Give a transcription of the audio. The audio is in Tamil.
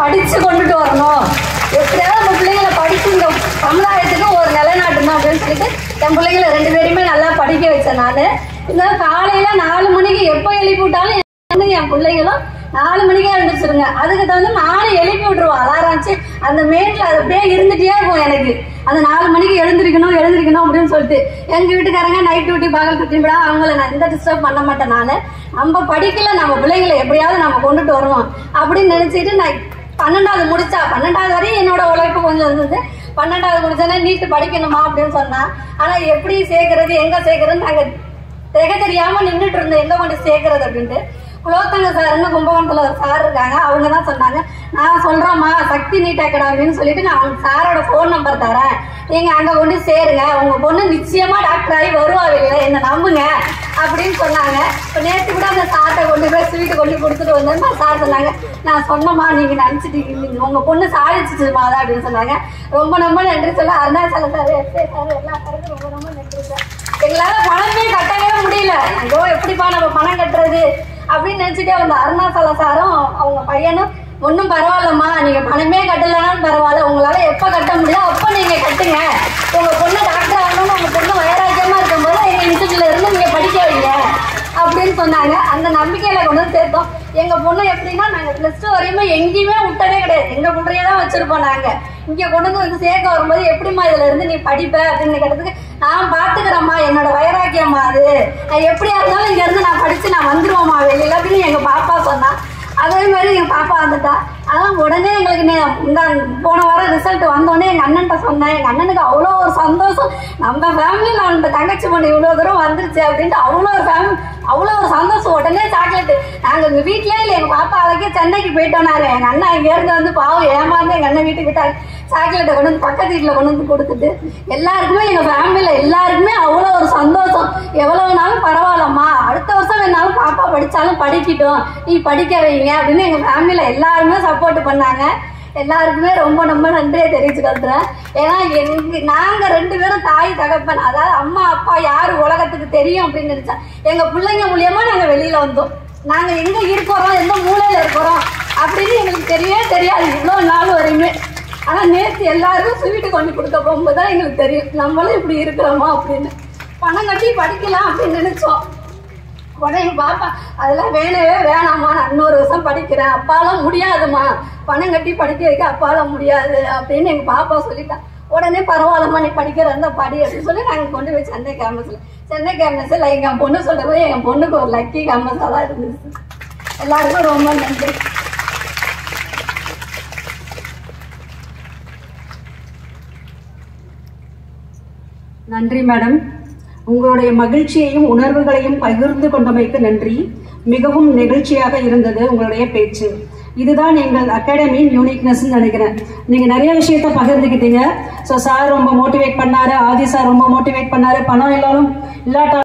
படிச்சு கொண்டுட்டு வரணும் எப்படியாவது நம்ம பிள்ளைங்களை படிச்சு இந்த சமுதாயத்துக்கு ஒரு நிலைநாட்டணும் அப்படின்னு சொல்லிட்டு என் பிள்ளைங்களை ரெண்டு பேருமே நல்லா படிக்க வச்சேன் நான் இந்த காலையில நாலு மணிக்கு எப்போ எழுப்பி விட்டாலும் வந்து என் பிள்ளைங்களும் நாலு மணிக்கே எழுந்திரிச்சிருங்க அதுக்கு தகுந்த நானும் எழுப்பி விட்டுருவோம் அலாராச்சு அந்த மெயின்ல அது அப்படியே இருந்துட்டே இருக்கும் எனக்கு அந்த நாலு மணிக்கு எழுந்திருக்கணும் எழுந்திருக்கணும் அப்படின்னு சொல்லிட்டு எங்க வீட்டுக்காரங்க நைட் டியூட்டி பகல் டியூட்டி விட அவங்கள நான் எந்த டிஸ்டர்ப் பண்ண மாட்டேன் நான் நம்ம படிக்கல நம்ம பிள்ளைங்களை எப்படியாவது நம்ம கொண்டுட்டு வருவோம் அப்படின்னு நினைச்சிட்டு நான் பன்னெண்டாவது முடிச்சா பன்னெண்டாவது வரையும் என்னோட உழைப்பு கொஞ்சம் இருந்தது பன்னெண்டாவது முடிச்சோன்னே நீட்டு படிக்கணுமா அப்படின்னு சொன்னா ஆனா எப்படி சேர்க்கறது எங்க சேர்க்கறதுன்னு நாங்க திக தெரியாம நின்றுட்டு இருந்தேன் எங்க கொண்டு சேர்க்கறது அப்படின்ட்டு குலோத்தங்க சார்னு கும்பகோணத்துல ஒரு சார் இருக்காங்க அவங்க தான் சொன்னாங்க நான் சொல்றேம்மா சக்தி நீட் அகாடமின்னு சொல்லிட்டு நான் அவங்க சாரோட ஃபோன் நம்பர் தரேன் நீங்க அங்க கொண்டு சேருங்க உங்க பொண்ணு நிச்சயமா டாக்டர் ஆகி வருவா வெளியில என்ன நம்புங்க அப்படின்னு சொன்னாங்க இப்போ நேற்று கூட அந்த சார்ட்டை கொண்டு போய் ஸ்வீட்டு கொண்டு கொடுத்துட்டு வந்தேன் சார் சொன்னாங்க நான் சொன்னம்மா நீங்க நினைச்சிட்டீங்க உங்க பொண்ணு சாதிச்சிச்சுமா அதான் அப்படின்னு சொன்னாங்க ரொம்ப ரொம்ப நன்றி சொல்ல அருணாச்சல சார் எஸ்ஏ சார் எல்லா சாருக்கும் ரொம்ப ரொம்ப நன்றி சார் எங்களால பணமே கட்டவே முடியல ஐயோ எப்படிப்பா நம்ம பணம் கட்டுறது அப்படின்னு நினைச்சிட்டே வந்த அருணாச்சல சாரும் அவங்க பையனும் ஒன்றும் பரவாயில்லம்மா நீங்க பணமே கட்டலனாலும் பரவாயில்ல உங்களால எப்ப கட்ட முடியும் அப்ப நீங்க கட்டுங்க உங்க பொண்ணு டாக்டர் ஆகணும்னு உங்க பொண்ணு வைராக்கியமா இருக்கும்போது எங்க இன்ஸ்டியூட்ல இருந்து நீங்க படிக்க வைங்க அப்படின்னு சொன்னாங்க அந்த நம்பிக்கையில கொண்டு வந்து சேர்த்தோம் எங்க பொண்ணு எப்படின்னா நாங்க பிளஸ் டூ வரையுமே எங்கேயுமே விட்டதே கிடையாது எங்க பிள்ளைய தான் வச்சிருப்போம் நாங்க இங்க கொண்டு வந்து வந்து சேர்க்க வரும்போது எப்படிம்மா இதுல இருந்து நீ படிப்ப அப்படின்னு கேட்டதுக்கு நான் பாத்துக்கிறேம்மா என்னோட வைராக்கியம்மா அது நான் எப்படியா இருந்தாலும் இங்க இருந்து நான் படிச்சு நான் வந்துருவோம்மா வெளியில அப்படின்னு எங்க பாப்பா சொன்னா அதே மாதிரி எங்க பாப்பா வந்துட்டா அதான் உடனே எங்களுக்கு நே- இந்த போன வாரம் ரிசல்ட் வந்தோடனே எங்க அண்ணன்ட்ட சொன்னேன் எங்க அண்ணனுக்கு அவ்வளோ ஒரு சந்தோஷம் நம்ம ஃபேமிலியில் நம்ம தங்கச்சி பொண்ணு இவ்வளோ தூரம் வந்துருச்சு அப்படின்ட்டு அவ்வளோ ஒரு ஃபேமிலி அவ்வளோ ஒரு சந்தோஷம் உடனே சாக்லேட் நாங்கள் எங்கள் வீட்லயே இல்லை எங்கள் பாப்பா அழகே சென்னைக்கு போயிட்டோனாரு எங்கள் அண்ணன் இங்கேருந்து வந்து பாவம் ஏமாந்து எங்கள் அண்ணன் வீட்டுக்கு விட்டாங்க சாக்லேட்டை கொண்டு வந்து பக்கத்து வீட்டில் கொண்டு வந்து கொடுத்துட்டு எல்லாருக்குமே எங்கள் ஃபேமிலியில் எல்லாருக்குமே அவ்வளோ ஒரு சந்தோஷம் எவ்வளவு நாளும் பரவாயில்லம்மா அடுத்த வருஷம் வேணாலும் பாப்பா படிச்சாலும் படிக்கட்டும் நீ படிக்க வைங்க அப்படின்னு எங்கள் ஃபேமிலியில் எல்லாருமே சப்போர்ட் பண்ணாங்க எல்லாருக்குமே ரொம்ப ரொம்ப நன்றியை தெரிவிச்சுக்கிறேன் ஏன்னா எங்க நாங்க ரெண்டு பேரும் தாய் தகப்பன் அதாவது அம்மா அப்பா யாரு உலகத்துக்கு தெரியும் அப்படின்னு நினைச்சா எங்க பிள்ளைங்க மூலியமா நாங்க வெளியில வந்தோம் நாங்க எங்க இருக்கிறோம் எந்த மூலையில இருக்கிறோம் அப்படின்னு எங்களுக்கு தெரியவே தெரியாது இவ்வளவு நாள் வரையுமே ஆனா நேத்து எல்லாருக்கும் ஸ்வீட்டு கொண்டு கொடுக்க போகும்போது தான் எங்களுக்கு தெரியும் நம்மளும் இப்படி இருக்கிறோமா அப்படின்னு பணம் கட்டி படிக்கலாம் அப்படின்னு நினைச்சோம் உடனே எங்க பாப்பா அதெல்லாம் வேணவே வேணாம்மா நான் இன்னொரு வருஷம் படிக்கிறேன் அப்பாலாம் முடியாதும்மா பணம் கட்டி படிக்க வைக்க அப்பால முடியாது அப்படின்னு எங்க பாப்பா சொல்லிட்டா உடனே பரவாயில்லம்மா நீ படிக்கிற இருந்தா படி அப்படின்னு சொல்லி நாங்கள் கொண்டு போய் சென்னை கேம்பஸ்ல சென்னை கேம்பஸ்ல எங்க பொண்ணு சொல்ற போய் என் பொண்ணுக்கு ஒரு லக்கி கேம்பஸாக தான் இருந்துச்சு எல்லாருக்கும் ரொம்ப நன்றி நன்றி மேடம் உங்களுடைய மகிழ்ச்சியையும் உணர்வுகளையும் பகிர்ந்து கொண்டமைக்கு நன்றி மிகவும் நெகிழ்ச்சியாக இருந்தது உங்களுடைய பேச்சு இதுதான் எங்கள் அகாடமியின் யூனிக்னஸ் நினைக்கிறேன் நீங்க நிறைய விஷயத்த பகிர்ந்துக்கிட்டீங்க ஸோ சார் ரொம்ப மோட்டிவேட் பண்ணாரு ஆதி சார் ரொம்ப மோட்டிவேட் பண்ணாரு பணம் இல்லாலும் இல்லாட்டா